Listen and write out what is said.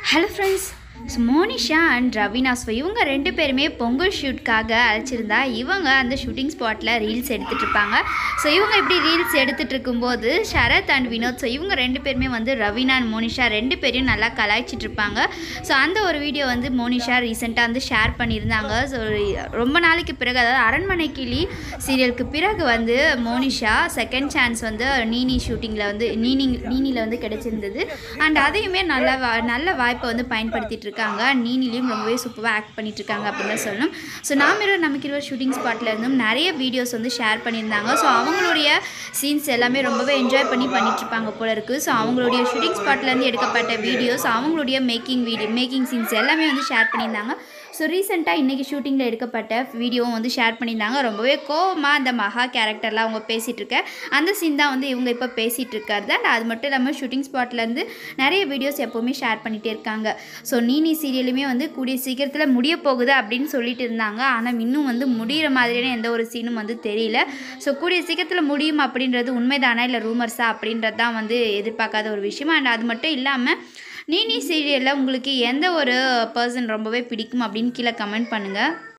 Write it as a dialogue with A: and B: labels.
A: hello friends so Monisha and Raveena so இவங்க ரெண்டு பேருமே பொங்கல் ஷூட்காக அழைச்சிருந்தா இவங்க அந்த ஷூட்டிங் ஸ்பாட்டில் ரீல்ஸ் எடுத்துகிட்டு இருப்பாங்க ஸோ இவங்க இப்படி ரீல்ஸ் எடுத்துகிட்டு இருக்கும்போது சரத் அண்ட் வினோத் ஸோ இவங்க ரெண்டு பேருமே வந்து ரவீனா அண்ட் மோனிஷா ரெண்டு பேரையும் நல்லா கலாய்ச்சிட்டு இருப்பாங்க ஸோ அந்த ஒரு வீடியோ வந்து மோனிஷா ரீசெண்டாக வந்து ஷேர் பண்ணியிருந்தாங்க ஸோ ரொம்ப நாளைக்கு பிறகு அதாவது அரண்மனை கிளி சீரியலுக்கு பிறகு வந்து மோனிஷா செகண்ட் சான்ஸ் வந்து நீனி ஷூட்டிங்கில் வந்து நீனி நீனியில் வந்து கிடைச்சிருந்தது அண்ட் அதையுமே நல்ல வா- நல்ல வாய்ப்பை வந்து பயன்படுத்திட்டு இருக்காங்க நீனிலையும் ரொம்பவே சூப்பராக ஆக்ட் பண்ணிட்டு இருக்காங்க அப்படின்னு தான் சொல்லணும் ஸோ நாம் இருவர் நமக்கு இருவர் ஷூட்டிங் ஸ்பாட்டில் இருந்தும் நிறைய வீடியோஸ் வந்து ஷேர் பண்ணியிருந்தாங்க ஸோ அவங்களுடைய சீன்ஸ் எல்லாமே ரொம்பவே என்ஜாய் பண்ணி பண்ணிட்டு இருப்பாங்க போல இருக்குது ஸோ அவங்களுடைய ஷூட்டிங் ஸ்பாட்லேருந்து எடுக்கப்பட்ட வீடியோஸ் அவங்களுடைய மேக்கிங் வீடியோ மேக்கிங் சீன்ஸ் எல்லாமே வந்து ஷேர் பண்ணியிருந்தாங்க ஸோ ரீசெண்டாக இன்றைக்கி ஷூட்டிங்கில் எடுக்கப்பட்ட வீடியோவும் வந்து ஷேர் பண்ணியிருந்தாங்க ரொம்பவே கோவமாக அந்த மகா கேரக்டர்லாம் அவங்க பேசிகிட்டு இருக்க அந்த சீன் தான் வந்து இவங்க இப்போ பேசிகிட்டு இருக்காரு அண்ட் அது மட்டும் இல்லாமல் ஷூட்டிங் ஸ்பாட்லேருந்து நிறைய வீடியோஸ் எப்போவுமே ஷேர் பண்ணிகிட்டே இருக்காங்க ஸோ நீனி சீரியலுமே வந்து கூடிய சீக்கிரத்தில் முடிய போகுது அப்படின்னு சொல்லிட்டு இருந்தாங்க ஆனால் இன்னும் வந்து முடிகிற மாதிரியான எந்த ஒரு சீனும் வந்து தெரியல ஸோ கூடிய சீக்கிரத்தில் முடியும் அப்படின்றது உண்மைதானா இல்லை ரூமர்ஸா அப்படின்றது தான் வந்து எதிர்பார்க்காத ஒரு விஷயம் அண்ட் அது மட்டும் இல்லாமல் நீனி சீரியலில் உங்களுக்கு எந்த ஒரு பர்சன் ரொம்பவே பிடிக்கும் அப்படின்னு கீழே கமெண்ட் பண்ணுங்கள்